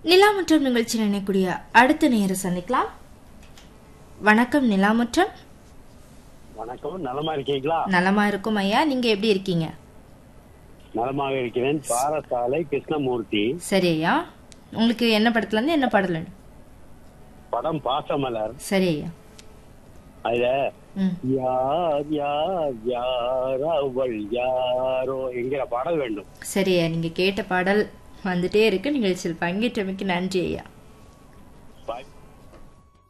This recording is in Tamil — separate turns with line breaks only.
நிலாமுற்றம் நிகழ்ச்சி நினைக்கூடிய அடுத்த நேரம் சந்திக்கலாம் வணக்கம் நிலாமுற்றம்
வணக்கம் நலமா இருக்கீங்களா
நலமா இருக்கும் ஐயா நீங்க எப்படி இருக்கீங்க
நலமாக இருக்கிறேன் பாரசாலை கிருஷ்ணமூர்த்தி
சரி ஐயா உங்களுக்கு என்ன படத்துல இருந்து என்ன பாடல் வேணும்?
படம் பாசமலர்
சரி ஐயா
அதுல
ம்
யார் யார் யார் அவள் யாரோ என்கிற பாடல் வேண்டும்
சரி ஐயா நீங்க கேட்ட பாடல் வந்துட்டே இருக்கு நிகழ்ச்சியில் பங்கேற்றமைக்கு நன்றி ஐயா
வாய்ப்பு